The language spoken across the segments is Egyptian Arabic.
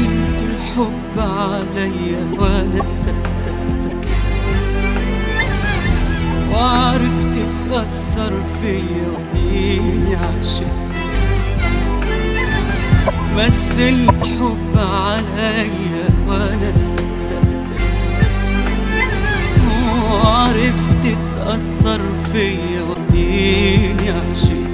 مثلت الحب عليا وانا صدقتك وعرفت تأثر فيا وديني عشان مثلت حب عليا وانا صدقتك وعرفت تأثر فيا وديني عشان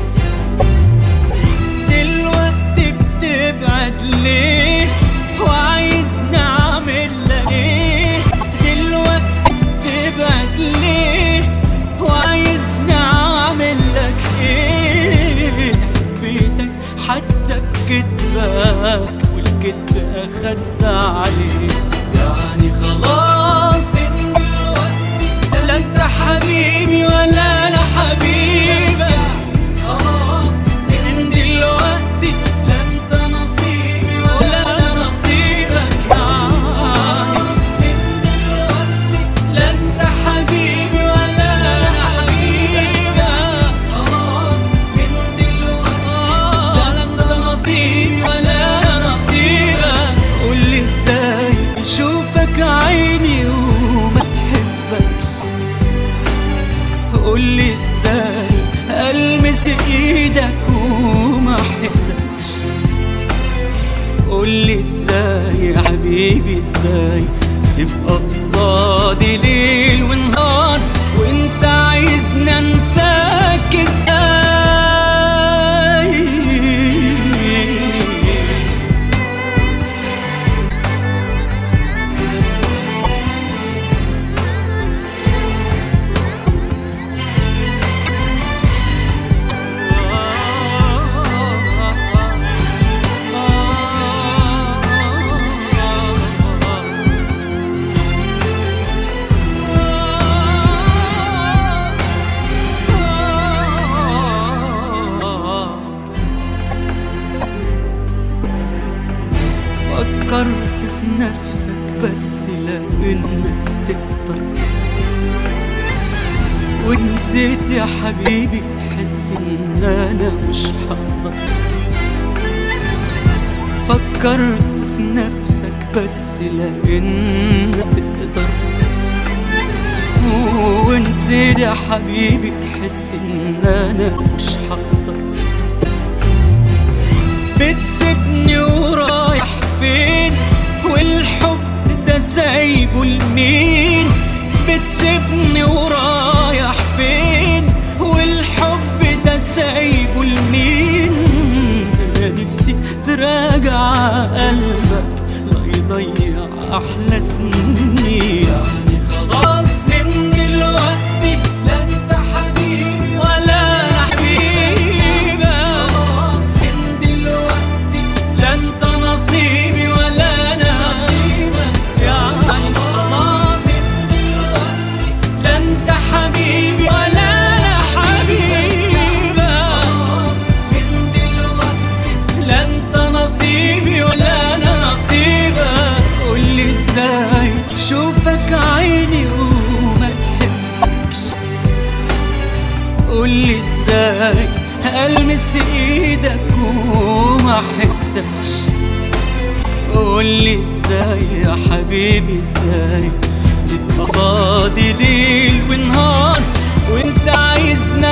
دلوقتي بتبعد ليه وعايزني اعمل لك ايه دلوقتي بتبعد ليه وعايزني اعمل لك ايه حبيتك حتى بكدبك والكدب اخدت عليه يعني خلاص دلوقتي لا انت حبيبي ولا انا حبيبك خلاص من دلوقتي لا انت نصيبي ولا انا نصيبك خلاص من دلوقتي لا انت حبيبي ولا انا حبيبك خلاص من دلوقتي لا انت نصيبي ولا انا نصيبك قولي ازاي اشوفك عيني وما تحبكش قولي ازاي المس ايدك وما احسكش قولي ازاي يا حبيبي ازاي تبقى قصادي ليل ونهار وانت عايزني انساك ازاي فكرت في نفسك بس لانك تقدر ونسيت يا حبيبي تحس ان انا مش هقدر فكرت في نفسك بس لانك تقدر ونسيت يا حبيبي تحس ان انا مش هقدر بتسيبني ورايح فين والحب ده سايبه لمين بتسيبني ورايح فين والحب ده سايبه لمين انا نفسي تراجع قلبك لا يضيع احلى سنين يعني خلاص من دلوقتي لا انت حبيبي ولا انا حبيبك خلاص من دلوقتي لا انت نصيبي ولا انا نصيبك يعني خلاص من دلوقتي لا انت حبيبي ولا انا حبيبك خلاص من دلوقتي لا انت نصيبي ولا انا نصيبك قولي ازاي شوفك عيني وما تحبكش قولي ازاي المس ايدك وما احسكش قولي ازاي يا حبيبي ازاي تبقى فاضي ليل ونهار وانت عايزني